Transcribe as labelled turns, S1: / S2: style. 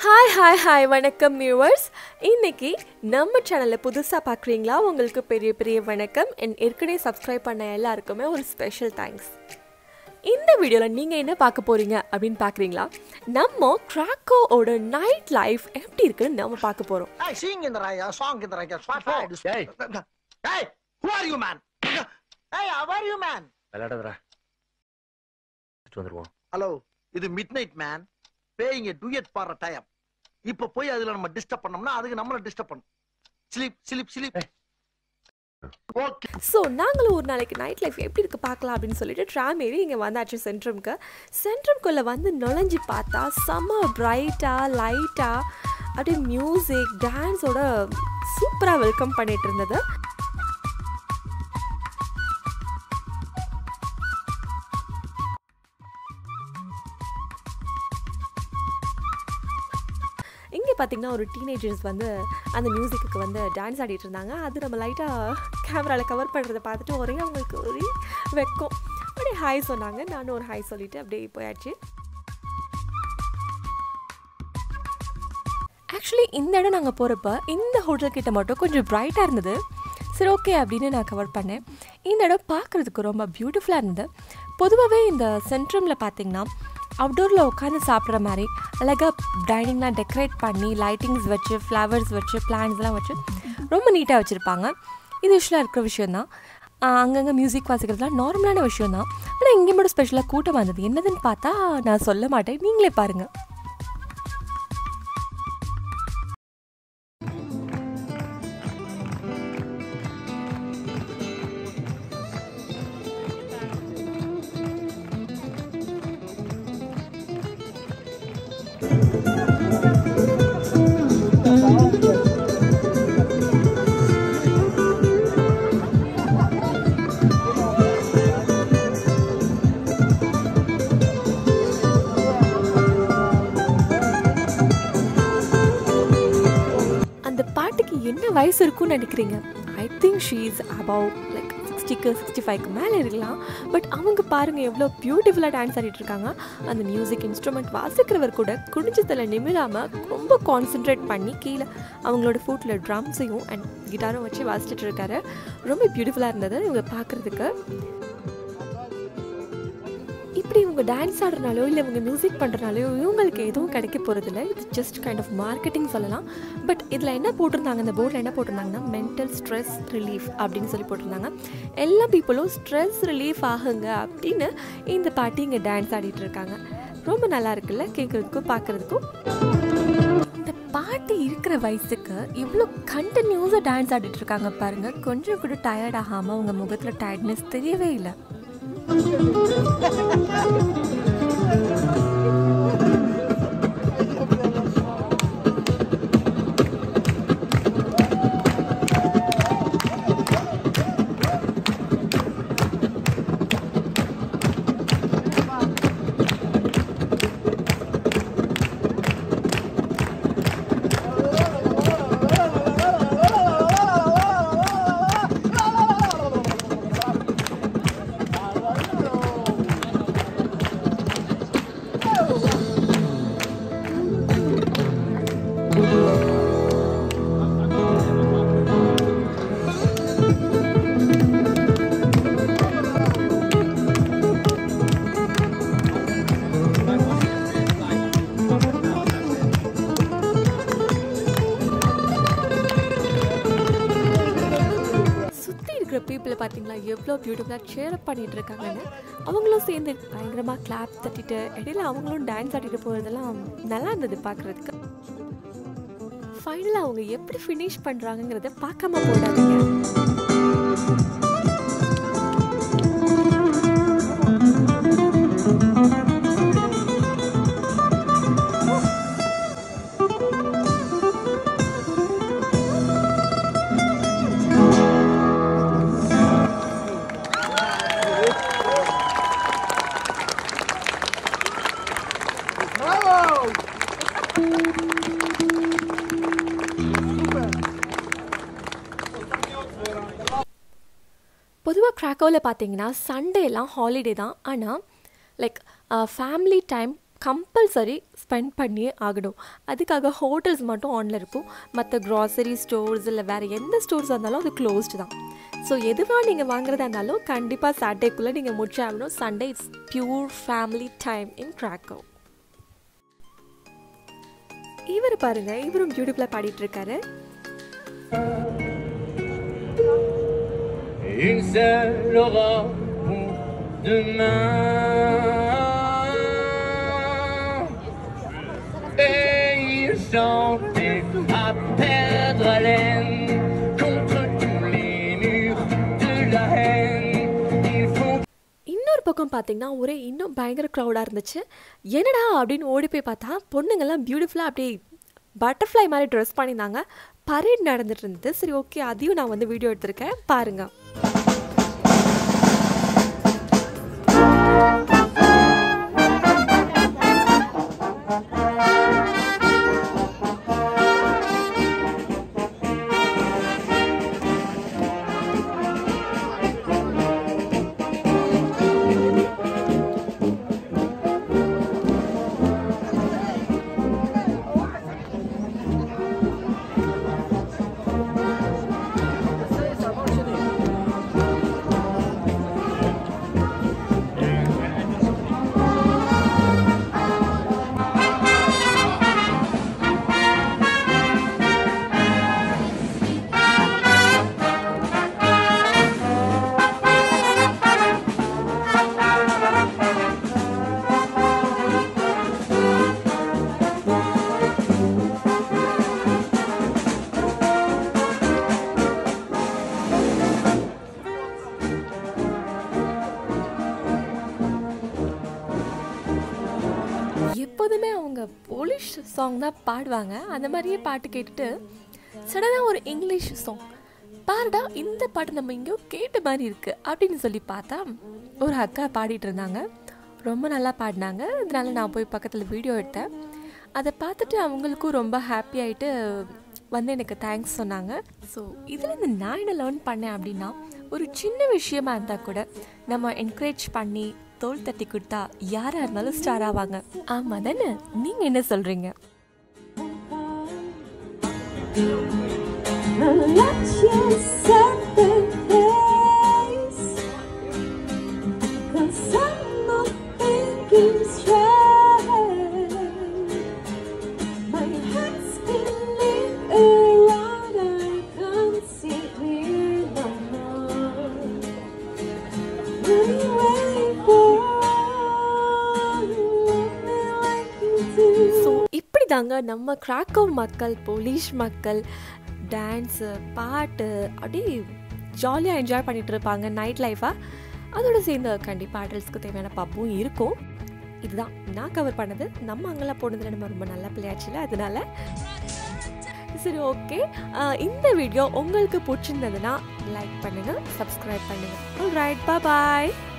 S1: Hi hi hi வணக்கம் viewers இன்னைக்கு நம்ம சேனலில் புதுசாக பார்க்குறீங்களா உங்களுக்கு பெரிய பெரிய வணக்கம் என் ஏற்கனவே சப்ஸ்கிரைப் பண்ண எல்லாருக்குமே ஒரு ஸ்பெஷல் தேங்க்ஸ் இந்த வீடியோவில் நீங்கள் என்ன பார்க்க போகிறீங்க அப்படின்னு பார்க்குறீங்களா நம்ம கிராக்கோவோட நைட் லைஃப் எப்படி இருக்குன்னு நம்ம பார்க்க போகிறோம்
S2: Hey, sing in the right, uh, song in the right, uh, swat fire.
S3: Hey.
S2: Hey, who are you, man? Hey, how are you, man?
S3: விளையாடாதடா வந்துருவோம்
S2: ஹலோ இது midnight man paying a duet பாடுற time இப்ப போய் அதுல நம்ம disturb பண்ணோம்னா அதுக்கு நம்மள டிஸ்டர்ப் பண்ணும் sleep sleep sleep okay
S1: so நாங்களும் ஒரு நாளைக்கு நைட் லைஃப் எப்படி இருக்கு பார்க்கலாம் அப்படின்னு சொல்லிட்டு ட்ராம் ஏறி இங்கே வந்தாச்சு சென்ட்ரம்க்கு சென்ட்ரம்குள்ளே வந்து நுழைஞ்சு பார்த்தா செம்ம பிரைட்டாக லைட்டாக அப்படியே மியூசிக் டான்ஸோட சூப்பராக வெல்கம் பண்ணிட்டு இருந்தது இங்கே பார்த்தீங்கன்னா ஒரு டீனேஜர்ஸ் வந்து அந்த மியூசிக்கு வந்து டான்ஸ் ஆடிட்டு இருந்தாங்க அது நம்ம லைட்டாக கேமராவில் கவர் பண்ணுறதை பார்த்துட்டு ஒரே அவங்களுக்கு ஒரே வெக்கம் அப்படியே ஹாய் சொன்னாங்க நானும் ஒரு ஹாய் சொல்லிட்டு அப்படியே போயாச்சு ஆக்சுவலி இந்த இடம் நாங்கள் போகிறப்ப இந்த ஹோட்டல் கிட்ட மட்டும் கொஞ்சம் பிரைட்டாக இருந்தது சரி ஓகே அப்படின்னு நான் கவர் பண்ணேன் இந்த இடம் பார்க்குறதுக்கு ரொம்ப பியூட்டிஃபுல்லாக இருந்தது பொதுவாகவே இந்த சென்ட்ரமில் பார்த்தீங்கன்னா அவுட்டோரில் உட்காந்து சாப்பிட்ற மாதிரி அழகாக டைனிங்லாம் டெக்கரேட் பண்ணி லைட்டிங்ஸ் வச்சு ஃப்ளவர்ஸ் வச்சு பிளான்ஸ்லாம் வச்சு ரொம்ப நீட்டாக வச்சுருப்பாங்க இது யூஸ்வலாக இருக்கிற விஷயந்தான் அங்கங்கே மியூசிக் வாசிக்கிறதுலாம் நார்மலான விஷயம் தான் ஆனால் இங்கே மட்டும் ஸ்பெஷலாக கூட்டம் வந்தது என்னதுன்னு பார்த்தா நான் சொல்ல மாட்டேன் நீங்களே பாருங்கள் அந்த பாட்டுக்கு என்ன வயசு இருக்கும்னு நினைக்கிறீங்க I think she is above like சிக்ஸ்டிக்கு சிக்ஸ்டி ஃபைவ்க்கு மேலே இருக்கலாம் பட் அவங்க பாருங்கள் எவ்வளோ பியூட்டிஃபுல்லாக டான்ஸ் ஆடிட்டு இருக்காங்க அந்த மியூசிக் இன்ஸ்ட்ருமெண்ட் வாசிக்கிறவர் கூட குடிஞ்சத்தில் நிமிராமல் ரொம்ப கான்சென்ட்ரேட் பண்ணி கீழே அவங்களோட ஃபுட்டில் ட்ரம்ஸையும் அண்ட் கிட்டாரும் வச்சு வாசிச்சுட்டு இருக்காரு ரொம்ப பியூட்டிஃபுல்லாக இருந்தது இவங்க பார்க்குறதுக்கு இப்படி இவங்க டான்ஸ் ஆடுறனாலோ இல்லை இவங்க மியூசிக் பண்ணுறனாலோ இவங்களுக்கு எதுவும் கிடைக்க போகிறதில்ல இது ஜஸ்ட் கைண்ட் ஆஃப் மார்க்கெட்டிங் சொல்லலாம் பட் இதில் என்ன போட்டிருந்தாங்க இந்த போர்டில் என்ன போட்டிருந்தாங்கன்னா மென்டல் ஸ்ட்ரெஸ் ரிலீஃப் அப்படின்னு சொல்லி போட்டிருந்தாங்க எல்லா பீப்புளும் ஸ்ட்ரெஸ் ரிலீஃப் ஆகுங்க அப்படின்னு இந்த பாட்டி இங்கே டான்ஸ் ஆடிட்டு இருக்காங்க ரொம்ப நல்லா இருக்குல்ல கேட்குறதுக்கும் பார்க்குறதுக்கும் இந்த பாட்டி இருக்கிற வயசுக்கு இவ்வளோ கண்டினியூஸாக டான்ஸ் ஆடிட்டு இருக்காங்க பாருங்க கொஞ்சம் கூட டயர்ட் ஆகாமல் அவங்க முகத்தில் டயர்ட்னஸ் தெரியவே இல்லை சுற்றி இருக்கிற பீப்புளை பார்த்தீங்களா எவ்வளோ பியூட்டிஃபுல்லாக சேர் அப் பண்ணிட்டு இருக்காங்கன்னு அவங்களும் சேர்ந்து பயங்கரமாக கிளாப் தட்டிட்டு இடையில அவங்களும் டான்ஸ் ஆடிட்டு போகிறதெல்லாம் நல்லா இருந்தது பார்க்குறதுக்கு ஃபைனலாக அவங்க எப்படி ஃபினிஷ் பண்ணுறாங்கங்கிறத பார்க்காம போடாதீங்க பொதுவாக க்ராக்கோவில் பார்த்தீங்கன்னா சண்டேலாம் ஹாலிடே தான் ஆனால் like family time compulsory spend பண்ணியே ஆகணும் அதுக்காக ஹோட்டல்ஸ் மட்டும் ஆனில் இருக்கும் மற்ற க்ராசரி ஸ்டோர்ஸ் இல்லை வேறு எந்த ஸ்டோர்ஸ் இருந்தாலும் அது க்ளோஸ்டு தான் ஸோ எதுவாக நீங்கள் வாங்குறதா இருந்தாலும் கண்டிப்பாக சாட்டர்டேக்குள்ளே நீங்கள் முடிச்சாகணும் Sunday it's pure family time in Krakow இவர் பாருங்க இவரும் யூடியூப்ல பாடிட்டு இருக்காரு
S3: Une seule aura pour demain. Et il chantait à perdre haleine contre tous les murs de la haine. Il faut
S1: இன்னொரு பக்கம் பார்த்தீங்கன்னா ஒரே இன்னும் பயங்கர க்ரௌடாக இருந்துச்சு என்னடா அப்படின்னு ஓடி போய் பார்த்தா பொண்ணுங்கெல்லாம் பியூட்டிஃபுல்லாக அப்படியே பட்டர்ஃப்ளை மாதிரி ட்ரெஸ் பண்ணியிருந்தாங்க பரேட் நடந்துட்டு இருந்தது சரி ஓகே அதையும் நான் வந்து வீடியோ எடுத்திருக்கேன் பாருங்க எப்போதுமே அவங்க போலிஷ் சாங் தான் பாடுவாங்க அந்த மாதிரியே பாட்டு கேட்டுட்டு சடனாக ஒரு இங்கிலீஷ் சாங் பாருடா இந்த பாட்டு நம்ம எங்கேயோ கேட்ட மாதிரி இருக்கு அப்படின்னு சொல்லி பார்த்தா ஒரு அக்கா பாடிட்டு இருந்தாங்க ரொம்ப நல்லா பாடினாங்க அதனால நான் போய் பக்கத்தில் வீடியோ எடுத்தேன் அதை பார்த்துட்டு அவங்களுக்கும் ரொம்ப ஹாப்பி ஆகிட்டு வந்து எனக்கு தேங்க்ஸ் சொன்னாங்க ஸோ இதுலேருந்து நான் என்ன லேர்ன் பண்ணேன் அப்படின்னா ஒரு சின்ன விஷயமா இருந்தால் கூட நம்ம என்கரேஜ் பண்ணி தோல் தட்டி கொடுத்தா யாராக இருந்தாலும் ஸ்டார் ஆவாங்க ஆமாம் தானே நீங்கள் என்ன சொல்கிறீங்க
S4: Let you set the pace. Cause I'm not thinking straight. My head's spinning around. I can't see clear no more. Running away for me like you do.
S1: So இப்படி தாங்க நம்ம கிராக்கோ மக்கள் போலீஷ் மக்கள் டான்ஸு பாட்டு அப்படியே ஜாலியாக என்ஜாய் பண்ணிட்டு இருப்பாங்க நைட் லைஃபாக அதோட சேர்ந்து கண்டிப்பாக அடல்ட்ஸ்க்கு தேவையான பப்பும் இருக்கும் இதுதான் நான் கவர் பண்ணது நம்ம அங்கெல்லாம் போனதில் நம்ம ரொம்ப நல்ல பிள்ளையாச்சுல அதனால சரி ஓகே இந்த வீடியோ உங்களுக்கு பிடிச்சிருந்ததுன்னா லைக் பண்ணுங்கள் சப்ஸ்கிரைப் பண்ணுங்கள் ரைட் பாய்